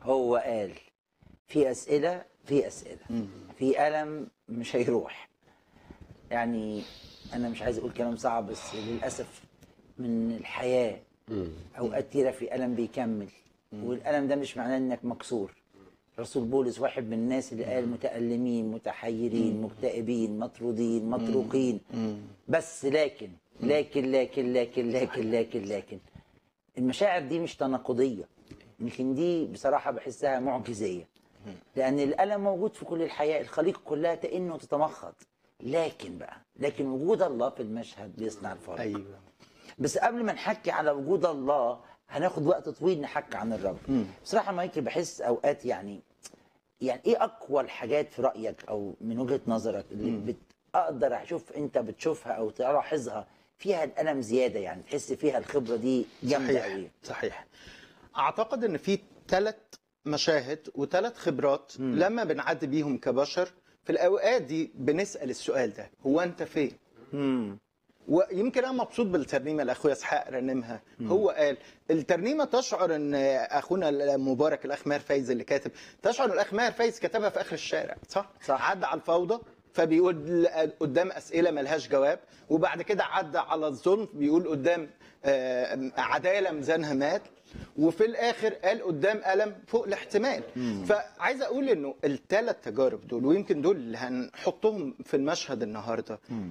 هو قال في اسئله في اسئله في الم مش هيروح يعني انا مش عايز اقول كلام صعب بس للاسف من الحياه اوقات كتيره في الم بيكمل والالم ده مش معناه انك مكسور رسول بولس واحد من الناس اللي قال متألمين متحيرين مكتئبين مطرودين مطروقين بس لكن لكن لكن لكن لكن لكن لكن المشاعر دي مش تناقضية يمكن دي بصراحة بحسها معجزية لأن الألم موجود في كل الحياة الخليقة كلها تئن وتتمخض لكن بقى لكن وجود الله في المشهد بيصنع الفرق ايوه بس قبل ما نحكي على وجود الله هناخد وقت طويل نحكي عن الرب بصراحه مايكل بحس اوقات يعني يعني ايه اقوى الحاجات في رايك او من وجهه نظرك اللي بت اقدر اشوف انت بتشوفها او تلاحظها فيها الالم زياده يعني تحس فيها الخبره دي جامده صحيح قوي صحيح اعتقد ان في ثلاث مشاهد وثلاث خبرات لما بنعدي بيهم كبشر في الاوقات دي بنسال السؤال ده هو انت فين ويمكن انا مبسوط بالترنيمه اللي اخويا اسحاق رنمها هو قال الترنيمه تشعر ان اخونا المبارك الاخ ماهر فايز اللي كاتب تشعر ان الاخ ماهر فايز كتبها في اخر الشارع صح صح. عدى على الفوضى فبيقول قدام اسئله ملهاش جواب وبعد كده عدى على الظلم بيقول قدام آه، عداله ميزانها مات وفي الاخر قال قدام الم فوق الاحتمال فعايز اقول انه الثلاث تجارب دول ويمكن دول اللي هنحطهم في المشهد النهارده